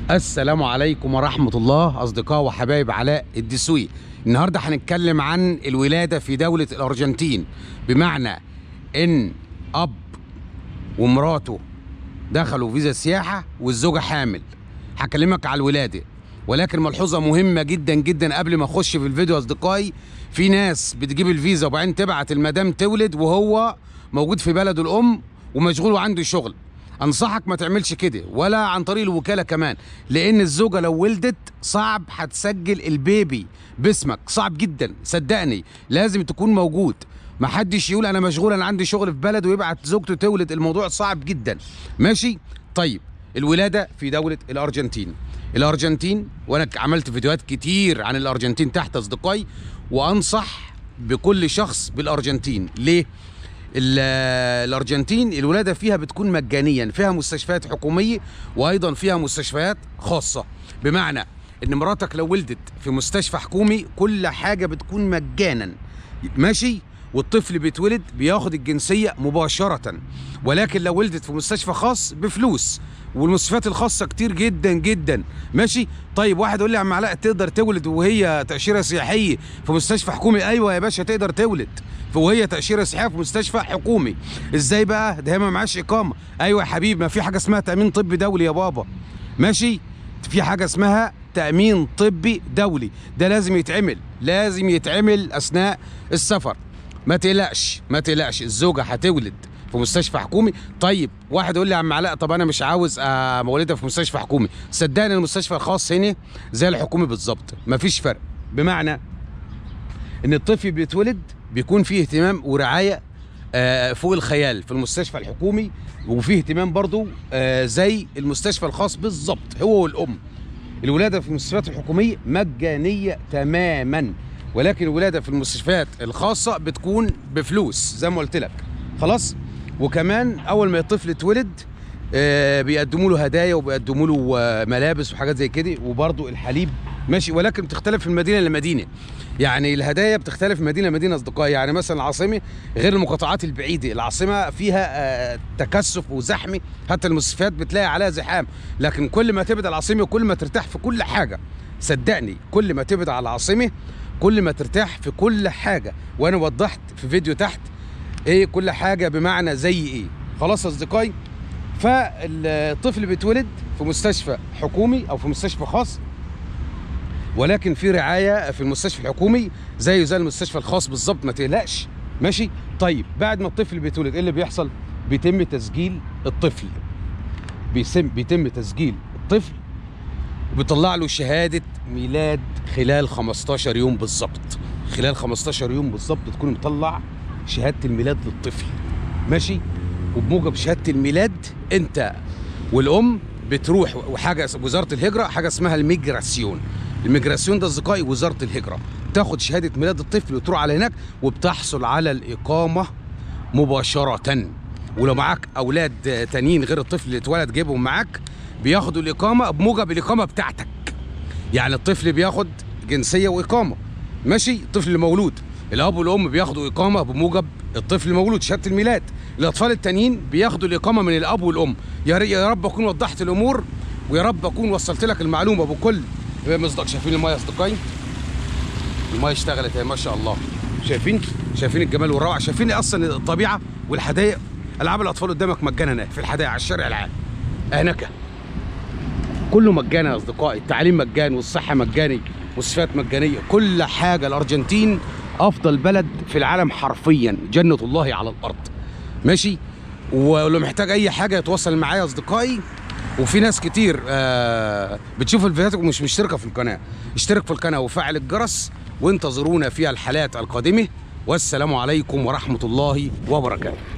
السلام عليكم ورحمة الله أصدقاء وحبايب علاء الدسوقي النهاردة هنتكلم عن الولادة في دولة الأرجنتين بمعنى إن أب ومراته دخلوا فيزا سياحة والزوجة حامل هكلمك على الولادة ولكن ملحوظة مهمة جدا جدا قبل ما أخش في الفيديو أصدقائي في ناس بتجيب الفيزا وبعدين تبعت المدام تولد وهو موجود في بلده الأم ومشغول وعنده شغل انصحك ما تعملش كده ولا عن طريق الوكاله كمان لان الزوجه لو ولدت صعب هتسجل البيبي باسمك صعب جدا صدقني لازم تكون موجود ما حدش يقول انا مشغول انا عندي شغل في بلد ويبعت زوجته تولد الموضوع صعب جدا ماشي طيب الولاده في دوله الارجنتين الارجنتين وانا عملت فيديوهات كتير عن الارجنتين تحت اصدقائي وانصح بكل شخص بالارجنتين ليه ال- الارجنتين الولاده فيها بتكون مجانيا فيها مستشفيات حكوميه وايضا فيها مستشفيات خاصه بمعنى ان مراتك لو ولدت في مستشفى حكومي كل حاجه بتكون مجانا ماشي والطفل بيتولد بياخد الجنسيه مباشره ولكن لو ولدت في مستشفى خاص بفلوس والمستشفيات الخاصه كتير جدا جدا ماشي طيب واحد يقول لي يا عم علاء تقدر تولد وهي تاشيره سياحيه في مستشفى حكومي ايوه يا باشا تقدر تولد وهي تاشيره سياحيه في مستشفى حكومي ازاي بقى ده هي ما معاش اقامه ايوه يا حبيبي ما في حاجه اسمها تامين طبي دولي يا بابا ماشي في حاجه اسمها تامين طبي دولي ده لازم يتعمل لازم يتعمل اثناء السفر ما تقلقش ما تقلقش الزوجه هتولد في مستشفى حكومي طيب واحد يقول لي يا عم علاء طب انا مش عاوز آه، مولدها في مستشفى حكومي صدقني المستشفى الخاص هنا زي الحكومي بالظبط مفيش فرق بمعنى ان الطفل بيتولد بيكون فيه اهتمام ورعايه آه، فوق الخيال في المستشفى الحكومي وفيه اهتمام برضو آه، زي المستشفى الخاص بالظبط هو والام الولاده في المستشفيات الحكوميه مجانيه تماما ولكن الولاده في المستشفيات الخاصه بتكون بفلوس زي ما قلت لك خلاص وكمان اول ما الطفل يتولد آه، بيقدموا له هدايا وبيقدموا له آه، ملابس وحاجات زي كده وبرضه الحليب ماشي ولكن بتختلف من مدينه لمدينه يعني الهدايا بتختلف من مدينه لمدينه اصدقائي يعني مثلا العاصمه غير المقاطعات البعيده العاصمه فيها آه، تكثف وزحمه حتى المستشفيات بتلاقي عليها زحام لكن كل ما تبعد العاصمه كل ما ترتاح في كل حاجه صدقني كل ما تبعد على العاصمه كل ما ترتاح في كل حاجه وانا وضحت في فيديو تحت ايه كل حاجه بمعنى زي ايه خلاص يا اصدقائي فالطفل بيتولد في مستشفى حكومي او في مستشفى خاص ولكن في رعايه في المستشفى الحكومي زيه زي المستشفى الخاص بالظبط ما تقلقش ماشي طيب بعد ما الطفل بيتولد ايه اللي بيحصل بيتم تسجيل الطفل بيسم بيتم تسجيل الطفل وبيطلع له شهاده ميلاد خلال 15 يوم بالظبط خلال 15 يوم بالظبط تكون مطلع شهاده الميلاد للطفل ماشي وبموجب شهاده الميلاد انت والام بتروح وحاجه وزاره الهجره حاجه اسمها الميجراسيون الميجراسيون ده اصدقائي وزاره الهجره تاخد شهاده ميلاد الطفل وتروح على هناك وبتحصل على الاقامه مباشره ولو معاك اولاد تانيين غير الطفل اللي اتولد جايبهم معاك بياخدوا الاقامه بموجب الاقامه بتاعتك يعني الطفل بياخد جنسيه واقامه ماشي الطفل اللي مولود الاب والام بياخدوا اقامه بموجب الطفل المولود شهاده الميلاد الاطفال التانيين بياخدوا الاقامه من الاب والام يا ري- يا رب اكون وضحت الامور ويا رب اكون وصلت لك المعلومه بكل مصداق شايفين المايه يا اصدقائي المايه اشتغلت اهي ما شاء الله شايفين شايفين الجمال والروعه شايفين اصلا الطبيعه والحدائق العاب الاطفال قدامك مجانا اهي في الحدائق على الشارع العام هناك كله مجانا يا اصدقائي التعليم مجاني والصحه مجاني والصفات مجانيه كل حاجه الارجنتين افضل بلد في العالم حرفيا جنه الله على الارض ماشي ولو محتاج اي حاجه يتواصل معايا يا اصدقائي وفي ناس كتير آه بتشوف الفيديوهات ومش مشتركه في القناه اشترك في القناه وفعل الجرس وانتظرونا في الحلقات القادمه والسلام عليكم ورحمه الله وبركاته